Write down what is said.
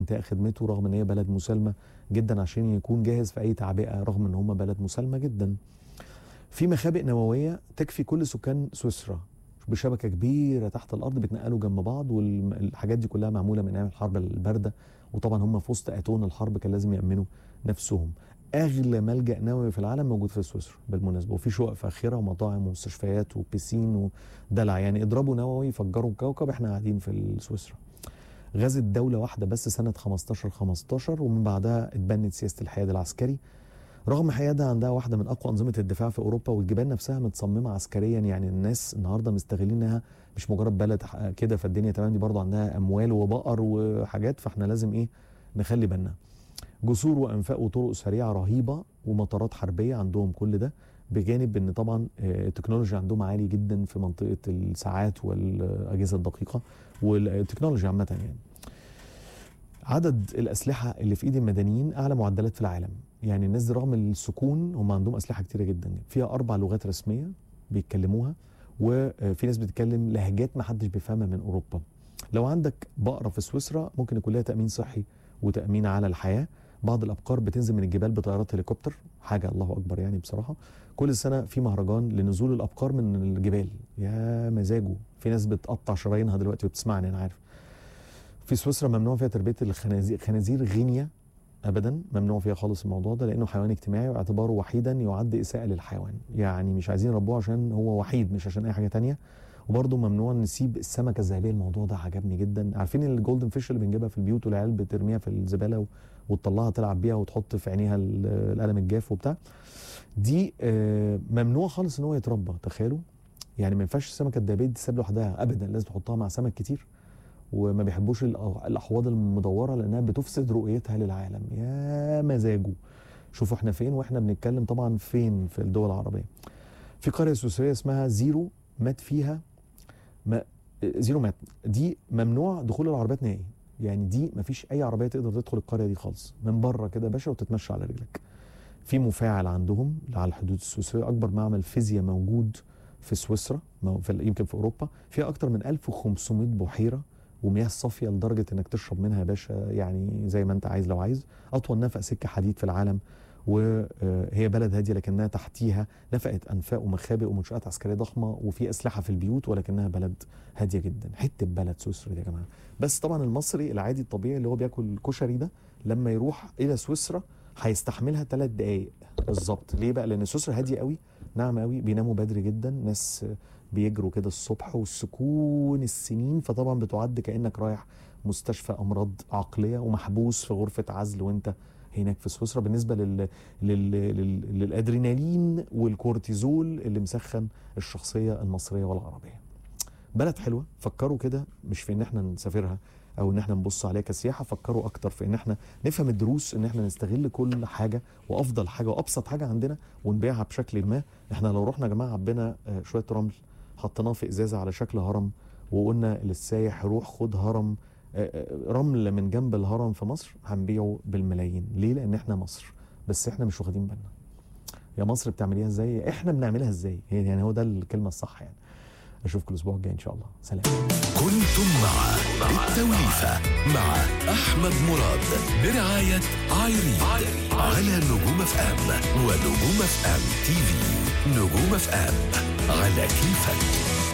انتهاء خدمته رغم ان هي بلد مسالمه جدا عشان يكون جاهز في اي تعبئه رغم ان هم بلد مسالمه جدا. في مخابئ نوويه تكفي كل سكان سويسرا بشبكه كبيره تحت الارض بيتنقلوا جنب بعض والحاجات دي كلها معموله من ايام الحرب البارده وطبعا هم في وسط اتون الحرب كان لازم يامنوا نفسهم. اغلى ملجا نووي في العالم موجود في سويسرا بالمناسبه وفي شقق فاخره ومطاعم ومستشفيات وبيسين ودلع يعني اضربوا نووي فجروا الكوكب احنا قاعدين في سويسرا غزت دولة واحدة بس سنة 15 15 ومن بعدها اتبنت سياسة الحياد العسكري رغم حيادها عندها واحدة من أقوى أنظمة الدفاع في أوروبا والجبال نفسها متصممة عسكريا يعني الناس النهاردة مستغلين إنها مش مجرد بلد كده فالدنيا تمام دي برضه عندها أموال وبقر وحاجات فإحنا لازم إيه نخلي بالنا جسور وانفاق وطرق سريعه رهيبه ومطارات حربيه عندهم كل ده بجانب ان طبعا التكنولوجيا عندهم عالي جدا في منطقه الساعات والاجهزه الدقيقه والتكنولوجيا عامه يعني. عدد الاسلحه اللي في ايد المدنيين اعلى معدلات في العالم، يعني الناس دي رغم السكون هم عندهم اسلحه كتيره جدا فيها اربع لغات رسميه بيتكلموها وفي ناس بتتكلم لهجات ما حدش بيفهمها من اوروبا. لو عندك بقره في سويسرا ممكن يكون لها تامين صحي وتامين على الحياه بعض الابقار بتنزل من الجبال بطيارات هليكوبتر حاجه الله اكبر يعني بصراحه كل سنه في مهرجان لنزول الابقار من الجبال يا مزاجه في ناس بتقطع شرايينها دلوقتي وبتسمعني انا عارف في سويسرا ممنوع فيها تربيه الخنازير خنازير غينيا ابدا ممنوع فيها خالص الموضوع ده لانه حيوان اجتماعي واعتباره وحيدا يعد اساءه للحيوان يعني مش عايزين يربوه عشان هو وحيد مش عشان اي حاجه تانية وبرضه ممنوع نسيب السمكه الذهبيه الموضوع ده عجبني جدا عارفين الجولدن فيش اللي بنجيبها في البيوت والعيال بترميها في الزباله وتطلعها تلعب بيها وتحط في عينيها القلم الجاف وبتاع دي ممنوع خالص ان هو يتربى تخيلوا يعني ما ينفعش السمكه الذهبيه دي تساب لوحدها ابدا لازم تحطها مع سمك كتير وما بيحبوش الاحواض المدوره لانها بتفسد رؤيتها للعالم يا مزاجه شوفوا احنا فين واحنا بنتكلم طبعا فين في الدول العربيه في قريه سويسريه اسمها زيرو مات فيها ما زيرو مات دي ممنوع دخول العربيات نهائي يعني دي ما فيش اي عربيه تقدر تدخل القريه دي خالص من بره كده يا باشا وتتمشى على رجلك في مفاعل عندهم على الحدود السويسريه اكبر معمل فيزياء موجود في سويسرا في يمكن في اوروبا فيها اكتر من 1500 بحيره ومياه صافيه لدرجه انك تشرب منها يا باشا يعني زي ما انت عايز لو عايز اطول نفق سكه حديد في العالم وهي بلد هاديه لكنها تحتيها نفقت انفاق ومخابئ ومنشات عسكريه ضخمه وفي اسلحه في البيوت ولكنها بلد هاديه جدا حته بلد سويسرا دي يا جماعه بس طبعا المصري العادي الطبيعي اللي هو بياكل كشري ده لما يروح الى سويسرا هيستحملها ثلاث دقائق بالظبط ليه بقى لان سويسرا هاديه قوي ناعمه قوي بيناموا بدري جدا ناس بيجروا كده الصبح والسكون السنين فطبعا بتعد كانك رايح مستشفى امراض عقليه ومحبوس في غرفه عزل وانت هناك في سويسرا بالنسبه لل... لل... لل... للادرينالين والكورتيزول اللي مسخن الشخصيه المصريه والعربيه. بلد حلوه فكروا كده مش في ان احنا نسافرها او ان احنا نبص عليها كسياحه فكروا اكتر في ان احنا نفهم الدروس ان احنا نستغل كل حاجه وافضل حاجه وابسط حاجه عندنا ونبيعها بشكل ما احنا لو رحنا يا جماعه عبينا شويه رمل حطيناه في ازازه على شكل هرم وقلنا للسايح روح خد هرم رمل من جنب الهرم في مصر هنبيعه بالملايين ليه لان احنا مصر بس احنا مش واخدين بالنا يا مصر بتعمليها ازاي احنا بنعملها ازاي يعني هو ده الكلمه الصح يعني اشوفكم الاسبوع الجاي ان شاء الله سلام كنتم مع التوليفه مع احمد مراد برعايه عايريد على نجوم اف ام ونجوم اف ام تي في نجوم اف ام على كيفك